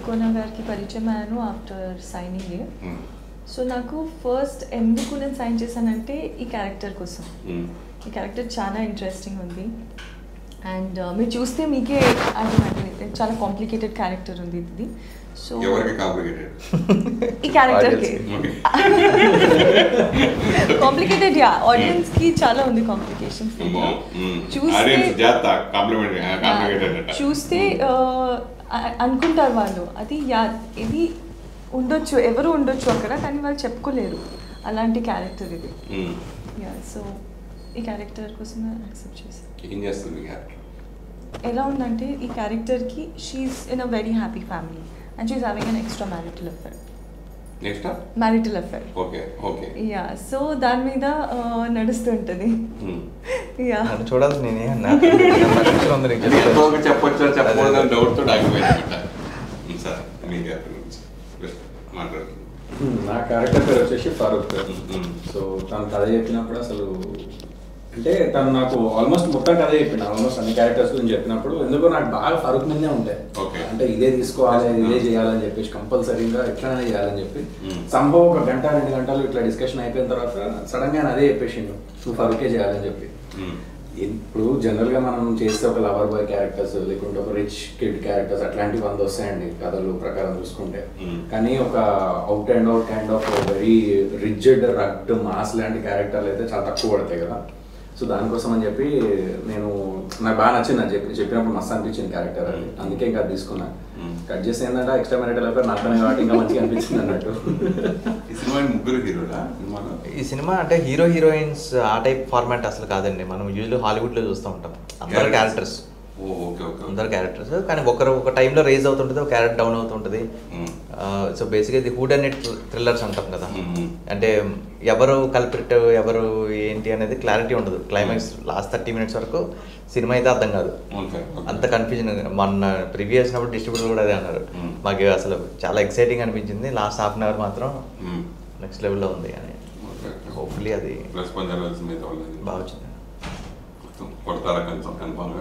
తికోనా గారికి పరిచయం అయ్యాను ఆఫ్టర్ సైనింగ్ ఉమ్, సో నాకు ఫస్ట్ ఎందుకు నేను సైన్ చేశానంటే ఈ క్యారెక్టర్ కోసం ఉమ్. ఈ క్యారెక్టర్ చాలా ఇంట్రెస్టింగ్ ఉంది అండ్ మీరు చూస్తే మీకే అర్థమైంది చాలా కాంప్లికేటెడ్ క్యారెక్టర్ ఉంది ఇది సో ఎవరికి కాంప్లికేటెడ్ ఈ క్యారెక్టర్కి ఓకే కాంప్లికేటెడ్ యా ఆడియన్స్ కి చాలా ఉంది కాంప్లికేషన్స్ ఆడియన్స్ జాత కాంప్లిమెంట్ కాంప్లికేటెడ్ అట చూస్తే ఆ, అ- అనుకుంటారు వాళ్ళు అది యా ఇది ఉండొచ్చు ఎవరు ఉండొచ్చు అక్కడ కానీ వాళ్ళు చెప్పుకోలేరు అలాంటి క్యారెక్టర్ ఇది ఉమ్. యా సో ఈ క్యారెక్టర్ కోసం యాక్సెప్ట్ చేశాను ఏం చేస్తుంది క్యారెక్టర్ ఎలా ఉందంటే ఈ క్యారెక్టర్కి she's in a very happy family and she's having an extramarital affair next marital affair okay okay yeah so దాని మీద ఆ, నడుస్తుంటుంది ఉమ్. యా నన్ను చూడాల్సి నేనే అన్నా నా పరిస్థితులు ఉంది నీకు చెప్తాను. ఎంతవరకు చెప్పొచ్చా చెప్పకూడదు అని డౌట్తో ఆగిపోయింది సార్ మీ క్యారెక్టర్ గురించి Just మాట్లాడుతుంది నా క్యారెక్టర్ పేరు వచ్చేసి ఫారూక్ మ్మ్. సో తను కథ చెప్పినప్పుడు అసలు అంటే తను నాకు ఆల్మోస్ట్ మొత్తం కథ చెప్పిన ఆల్మోస్ట్ అన్ని క్యారెక్టర్స్ గురించి చెప్పినప్పుడు ఎందుకో నాకు బాగా ఫరూక్ మీదే ఉంటాయి Okay. అంటే ఇదే తీసుకోవాలి ఇదే చేయాలని చెప్పేసి కంపల్సరీగా ఎట్లనే చేయాలని చెప్పి మ్మ్. సంభవం ఒక గంట రెండు గంటలు ఇట్లా డిస్కషన్ అయిపోయిన తర్వాత సడన్ గా ఆయన అదే చెప్పేసిండు నువ్వు ఫరూకే చేయాలని చెప్పి ఉమ్. ఇప్పుడు జనరల్ గా మనం చేస్తే ఒక లవర్ బాయ్ క్యారెక్టర్స్ లేకుంటే ఒక రిచ్ కిడ్ క్యారెక్టర్స్ అట్లాంటివి వంద వస్తాయండి కథలు ప్రకారం చూసుకుంటే Mm. కానీ ఒక out and out kind of very rigid rugged mass లాంటి క్యారెక్టర్లు అయితే చాలా తక్కువ పడతాయి కదా సో దానికోసం అని చెప్పి నేను నాకు బాగా నచ్చింది అని చెప్పి చెప్పినప్పుడు మస్తు అనిపించింది క్యారెక్టర్ అది అందుకే ఇంకా అది తీసుకున్నా Mm. కట్ చేసి ఏంటంటే ఎక్స్ట్రా మెరిటల్ అయిపోయి నాతోనే కాబట్టి ఇంకా మంచిగా అనిపించింది అన్నట్టు ఈ సినిమాని ముగ్గురు హీరోలా సినిమాలో ఈ సినిమా అంటే హీరో హీరోయిన్స్ ఆ టైప్ ఫార్మాట్ అసలు కాదండి మనం యూజువల్ హాలీవుడ్ లో చూస్తూ ఉంటాం అందరు క్యారెక్టర్స్ ఓ ఓకే ఓకే అందరు క్యారెక్టర్స్ కానీ ఒకరు ఒక టైంలో రేజ్ అవుతుంటుంది ఒక క్యారెక్టర్ డౌన్ అవుతుంటుంది మ్మ్. సో బేసిక్గా ఇది హూడ్ అండ్ థ్రిల్లర్స్ అంటాం కదా మ్మ్. అంటే ఎవరు కల్పిట్ ఎవరు ఏంటి అనేది క్లారిటీ ఉండదు క్లైమాక్స్ లాస్ట్ థర్టీ మినిట్స్ వరకు సినిమా అయితే అర్థం కాదు ఓకే ఓకే. అంత కన్ఫ్యూజన్ మొన్న ప్రివ్యూ చేసినప్పుడు డిస్ట్రిబ్యూటర్ కూడా అదే అన్నారు మ్మ్. మాకు అసలు చాలా ఎక్సైటింగ్ అనిపించింది లాస్ట్ హాఫ్ అన్ అవర్ మాత్రం మ్మ్. నెక్స్ట్ లెవెల్లో ఉంది అని ఓకే, ఓకే. హోప్ఫుల్లీ అది ప్లస్ పంజాబ్ మీద వాళ్ళని బాగా వచ్చింది మొత్తం కొడతారా కన్ఫర్మ్ కన్ఫర్మ్గా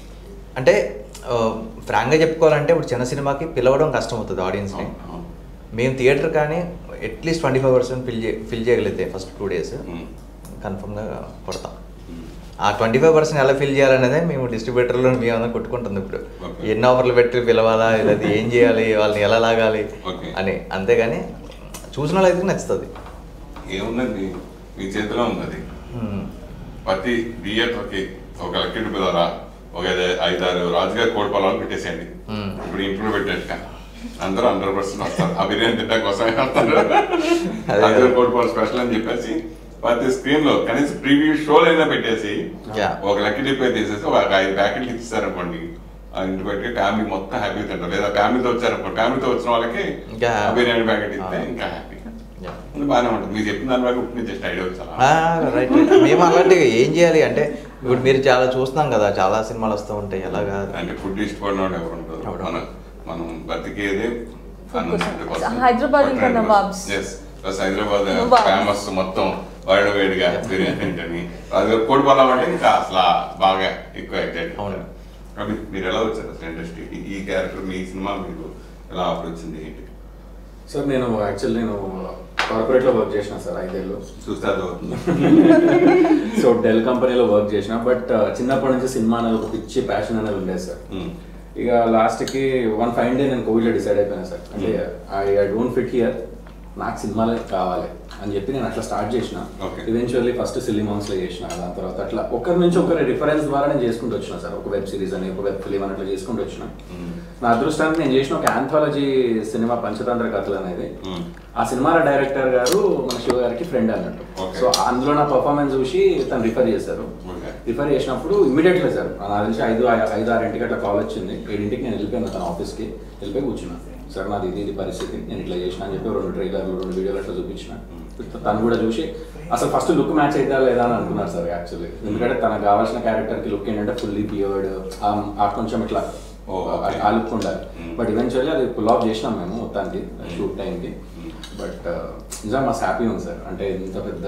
అంటే ఫ్రాంక్గా చెప్పుకోవాలంటే ఇప్పుడు చిన్న సినిమాకి పిలవడం కష్టం అవుతుంది ఆడియన్స్ని అవును, అవును. మేము థియేటర్ కానీ at least twenty five percent fill చే ఫిల్ చేయగలిగితే ఫస్ట్ టూ డేస్ మ్మ్. కన్ఫర్మ్గా కొడతాం మ్మ్. ఆ ట్వంటీ ఫైవ్ పర్సెంట్ ఎలా ఫిల్ చేయాలనేదే మేము డిస్ట్రిబ్యూటర్లో మేము అందరం కొట్టుకుంటుంది ఇప్పుడు Okay. ఎన్ని ఆఫర్లు పెట్టి పిలవాలా లేదా ఏం చేయాలి వాళ్ళని ఎలా లాగాలి Okay. అని అంతేగాని చూసిన వాళ్ళైతే నచ్చుతుంది ఏముందండి మీ చేతిలో ఉన్నది మ్మ్. ప్రతి థియేటర్కి ఒక లక్కీ పిల్లరా ఒక ఐదు- ఐదారు రాజుగారి కోడి పొలాలు పెట్టేసేయండి మ్మ్. ఇప్పుడు ఇంట్లో పెట్టాక అందరూ హండ్రెడ్ పర్సెంట్ వస్తారు ఆ బిర్యానీ తింటాక కోసమే వస్తారు అదే. రాజుగారి కోడి పొలాలు స్పెషల్ అని చెప్పేసి ప్రతి స్క్రీన్ లో కనీసం ప్రీవ్యూ షోలు అయినా పెట్టేసి Yeah. ఒక లక్కీ డిప్ తీసేసి ఒక ఐదు ప్యాకెట్లు ఇచ్చారనుకోండి ఆ ఇంటి పెట్టి ఫ్యామిలీ మొత్తం హ్యాపీ తింటారు లేదా ఫ్యామిలీతో వచ్చారనుకోండి ఫ్యామిలీతో వచ్చిన వాళ్ళకి ఇంకా ఆ బిర్యానీ ప్యాకెట్ ఇస్తే ఆ. ఇంకా హ్యాపీ Yeah. బాగానే ఉంటుంది మీరు చెప్పిన దాని వరకు ఇప్పుడు జస్ట్ ఐడియా వచ్చారా ఆ, రైట్ రైట్ మేము అలాంటివి ఏం చేయాలి అంటే ఇప్పుడు మీరు చాలా చూస్తున్నాం కదా చాలా సినిమాలు వస్తూ ఉంటాయి ఎలాగా అంటే ఫుడ్ ఇష్టపడిన వాడు ఎవరు ఉంటారు ఎవరు? మన మనం బతికేదే Food కోసం. హైదరాబాద్ ఇంకా నవాబ్స్. ప్లస్ హైదరాబాద్ నవాబ్స్. ఫేమస్ మొత్తం వేడి వేడిగా బిర్యానీ తింటని అది కోడి పొలం అంటే ఇంకా అసలు బాగా ఎక్కువ ఎక్సైట్ అవును. రవి మీరు ఎలా వచ్చారు అసలు ఇండస్ట్రీకి ఈ క్యారెక్టర్ మీ సినిమా మీకు ఎలా ఆఫర్ వచ్చింది ఏంటి సార్ నేను యాక్చువల్ నేను కార్పొరేట్ లో వర్క్ చేసిన సార్ ఐదేళ్ళు చూస్తే అది అవుతుంది సో డెల్ కంపెనీలో వర్క్ చేసిన బట్ చిన్నప్పటి నుంచి సినిమా అనేది ఒక పిచ్చి ప్యాషన్ అనేది ఉండేది సార్ Hmm. ఇక లాస్ట్ కి వన్ ఫైవ్ డే నేను కోవిడ్ లో డిసైడ్ అయిపోయినా సార్ అంటే I I don't fit here నాకు సినిమాలే కావాలి అని చెప్పి నేను అట్లా స్టార్ట్ చేసిన Okay. ఈవెన్చువల్లీ ఫస్ట్ సిలిమాన్స్ లో చేసిన దాని తర్వాత అట్లా ఒకరి నుంచి ఒకరి రిఫరెన్స్ ద్వారా నేను చేసుకుంటూ వచ్చిన సార్ ఒక వెబ్ సిరీస్ అని ఒక వెబ్ ఫిలిం అని అట్లా చేసుకుంటూ వచ్చిన Hmm. నా అదృష్టానికి నేను చేసిన ఒక ఆంథాలజీ సినిమా పంచతంత్ర కథలు అనేది Hmm. ఆ సినిమాల డైరెక్టర్ గారు మన శివ గారికి ఫ్రెండ్ అన్నట్టు Okay. సో అందులో నా పర్ఫార్మెన్స్ చూసి తను రిఫర్ చేశారు Okay. రిఫర్ చేసినప్పుడు ఇమీడియట్లీ సార్ నా తెలిసి ఐదు ఐదు ఆరింటికి అట్లా కాల్ వచ్చింది ఏడింటికి నేను వెళ్ళిపోయాను తన ఆఫీస్కి వెళ్ళిపోయి కూర్చున్నాను సార్ నాది ఇది ఇది పరిస్థితి నేను ఇట్లా చేసిన అని చెప్పి రెండు ట్రైలర్లు రెండు వీడియోలు అట్లా చూపించిన తను కూడా చూసి అసలు ఫస్ట్ లుక్ మ్యాచ్ అయితే లేదా అని అనుకున్నారు సార్ యాక్చువల్లీ ఎందుకంటే తనకు కావాల్సిన క్యారెక్టర్ కి లుక్ ఏంటంటే ఫుల్లీ బియర్డ్ ఆ కొంచెం ఇట్లా Oh, okay. ఆ లుక్ ఉండాలి Hmm. బట్ ఈవెన్చువల్లీ అది పుల్ ఆఫ్ చేసినాం మేము మొత్తానికి షూట్ టైంకి బట్ నిజంగా మస్తు హ్యాపీ ఉంది సార్ అంటే ఇంత పెద్ద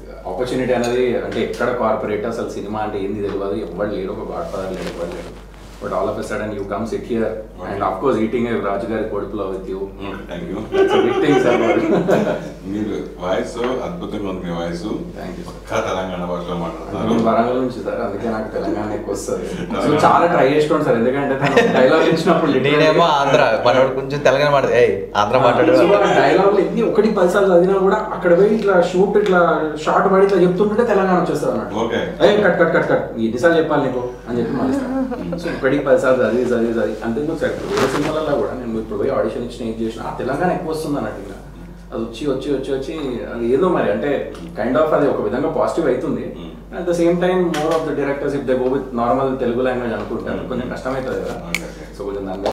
ఆపర్చునిటీ అనేది అంటే ఎక్కడ కార్పొరేట్ అసలు సినిమా అంటే ఏంది తెలియదు ఎవరు లేరు ఒక గాడ్ ఫాదర్ లేడు ఎవరు లేరు but all of a sudden you come sit here and of course eating Raju గారి కొడుపులో with you thank you big thing sir మీరు వాయిస్ అద్భుతంగా ఉంది మీ వాయిస్ Thank you, sir. పక్కా తెలంగాణ భాషలో నేను మాట్లాడుతున్నారు వరంగల్ నుంచి సార్ అందుకే నాకు తెలంగాణ ఎక్కువ వస్తుంది సో చాలా ట్రై చేసుకోండి సార్ ఎందుకంటే డైలాగ్ ఇచ్చినప్పుడు నేనేమో ఆంధ్ర మనోడు కొంచెం తెలంగాణ మాట్లాడు ఏయ్ ఆంధ్ర మాట్లాడు డైలాగ్ ఎన్ని ఒకటి పది సార్లు చదివినా కూడా అక్కడ పోయి ఇట్లా షూట్ ఇట్లా షార్ట్ పడి ఇట్లా చెప్తుంటే తెలంగాణ వచ్చేస్తుంది అన్నట్టు Okay. ఏ కట్ కట్ కట్ కట్ ఎన్నిసార్లు చెప్పాలి నీకు అని చెప్పి మళ్ళీ సో ఒకటికి పది సార్లు చదివి చదివి చదివి అంతేందుకు సార్ ఇప్పుడు వేరే సినిమాలలో కూడా నేను ఇప్పుడు పోయి ఆడిషన్ ఇచ్చిన ఏం చేసిన ఆ తెలంగాణ ఎక్కువ వస్తుంది అన్నట్టు ఇంకా అది వచ్చి వచ్చి వచ్చి వచ్చి అది ఏదో మరి అంటే కైండ్ ఆఫ్ అది ఒక విధంగా పాజిటివ్ అవుతుంది Mm. At the same time more of the directors if they go with normal Telugu language అనుకుంటారు కొంచెం కష్టమవుతుంది కదా Okay, okay. సో కొంచెం దాని